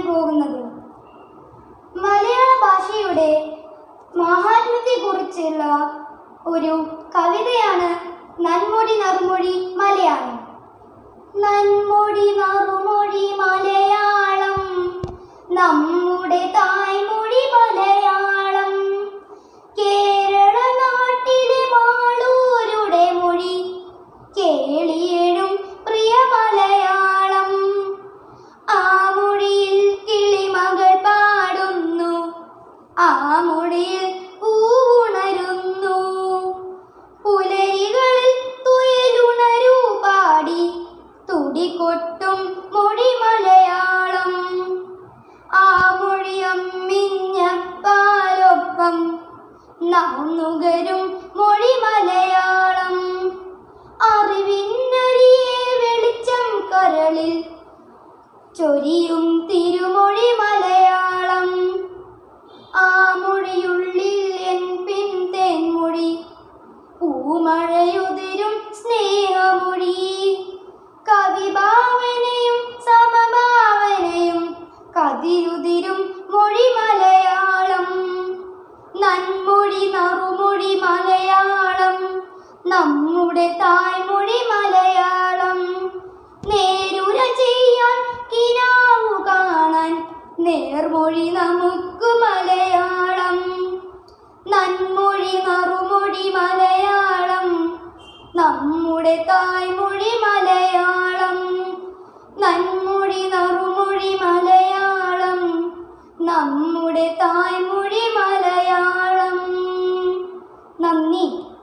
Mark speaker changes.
Speaker 1: പോകുന്നത് മലയാള ഭാഷയുടെ മഹാത്മ്യത്തെക്കുറിച്ചുള്ള ഒരു കവിതയാണ് നന്മൊഴി നറുമൊഴി മലയാളം നന്മൊഴി നറുമൊഴി മലയാളം നമ്മുടെ തായ്മൊഴി മലയാളം കേരള നാട്ടിലെ മാളൂരുടെ മൊഴി കേളിയേഴും പ്രിയ മലയാളം ആ മൊഴിയിൽ കിളിമകൾ പാടുന്നു ആ മൊഴിയിൽ പൂവുണരുന്നു പുലരികളിൽ തുയലുണരൂ പാടി തുടികൊട്ടും മൊഴി മലയാളം ആ മൊഴിയമ്മിഞ്ഞപ്പാലൊപ്പം നാം നുകരും മൊഴി മലയാളം അറിവിന്നരിയെ വെളിച്ചം കരളിൽ ചൊരിയും തിരുമൊഴി മലയാളം ആ മൊഴിയുള്ളിൽ എൻ പിൻ തേൻമൊഴി പൂമഴയുതിരും സ്നേഹമൊഴി കവിഭാവനയും സമഭാവനയും കതിരുതിരും മൊഴി മലയാളം നന്മൊഴി നറുമൊഴി മലയാളം നമ്മുടെ തായ്മൊഴി മലയാളം നേരുര ചെയ്യാൻ കിനാവു കാണാൻ നേർമൊഴി നമുക്ക് മലയാളം നന്മൊഴി നറുമൊഴി മലയാളം നമ്മുടെ തായ്മൊഴി മലയാളം നന്മൊഴി നറുമൊഴി മലയാളം നമ്മുടെ തായ്മൊഴി മലയാളം നന്ദി